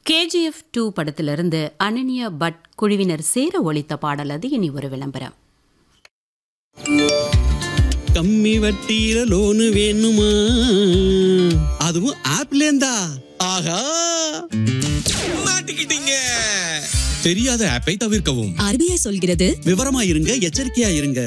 KGF two படத்திலிருந்து Ananya but குழுவினர் சேர ஒழித்த பாடல் அது இனி ஒரு விளம்பரம் கம்மி வட்டியில லோனு வேணுமா அதுவும் ஆப்லேந்தா ஆஹா மாட்டிக்கிட்டீங்க தெரியாத ஆப்பை தவிர்க்கவும் ஆர்பிஐ சொல்கிறது விவரமா இருங்க எச்சரிக்கையா இருங்க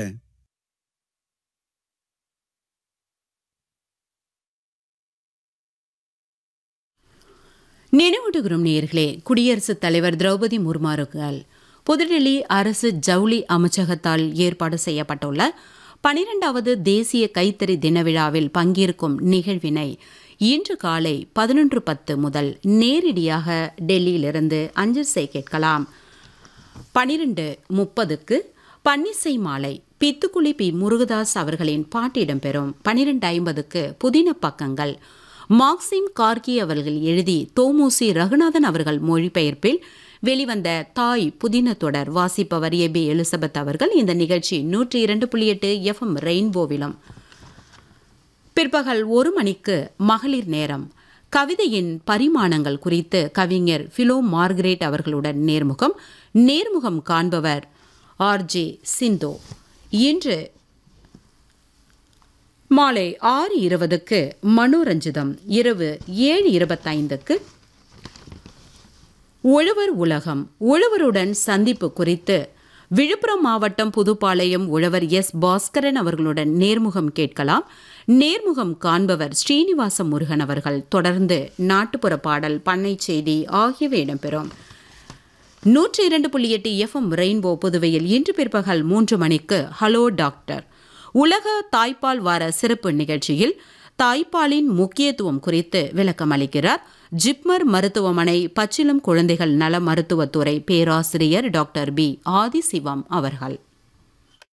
நினைவூட்டுகிறோம் நேயர்களே குடியரசுத் தலைவர் திரௌபதி முர்மாருகள் புதுடெல்லி அரசு ஜவுளி அமைச்சகத்தால் ஏற்பாடு செய்யப்பட்டுள்ள பனிரெண்டாவது தேசிய கைத்தறி தின விழாவில் பங்கேற்கும் நிகழ்வினை இன்று காலை பதினொன்று பத்து முதல் நேரடியாக டெல்லியிலிருந்து அஞ்சல் கேட்கலாம் பனிரெண்டு முப்பதுக்கு பன்னிசை மாலை பித்துக்குளி பி முருகதாஸ் அவர்களின் பாட்டு இடம்பெறும் பனிரெண்டு ஐம்பதுக்கு புதின பக்கங்கள் மார்க்சிம் கார்கி அவர்கள் எழுதி தோமூசி ரகுநாதன் அவர்கள் மொழிபெயர்ப்பில் வெளிவந்த தாய் புதின தொடர் வாசிப்பவர் ஏ பி எலிசபெத் அவர்கள் இந்த நிகழ்ச்சி நூற்றி இரண்டு புள்ளி எட்டு எஃப்எம் ரெயின்போவிலும் பிற்பகல் ஒரு மணிக்கு மகளிர் நேரம் கவிதையின் பரிமாணங்கள் குறித்து கவிஞர் பிலோ மார்கரேட் அவர்களுடன் நேர்முகம் நேர்முகம் காண்பவர் ஆர்ஜே சிந்தோ இன்று மாலை ஆறு இருபதுக்கு மனோரஞ்சிதம் இரவு ஏழு இருபத்தைந்துக்கு உழவர் உலகம் உழவருடன் சந்திப்பு குறித்து விழுப்புரம் மாவட்டம் புதுப்பாளையம் உழவர் எஸ் பாஸ்கரன் அவர்களுடன் நேர்முகம் கேட்கலாம் நேர்முகம் காண்பவர் ஸ்ரீனிவாச முருகன் அவர்கள் தொடர்ந்து நாட்டுப்புற பாடல் பண்ணை செய்தி ஆகியவை இடம்பெறும் நூற்றி இரண்டு புள்ளி எட்டு எஃப்எம் ரெயின்போ புதுவையில் இன்று பிற்பகல் மூன்று மணிக்கு ஹலோ டாக்டர் உலக தாய்ப்பால் வார சிறப்பு நிகழ்ச்சியில் தாய்ப்பாலின் முக்கியத்துவம் குறித்து விளக்கம் அளிக்கிறார் ஜிப்மர் மருத்துவமனை பச்சிலம் குழந்தைகள் நல மருத்துவத்துறை பேராசிரியர் டாக்டர் பி ஆதிசிவம் அவர்கள்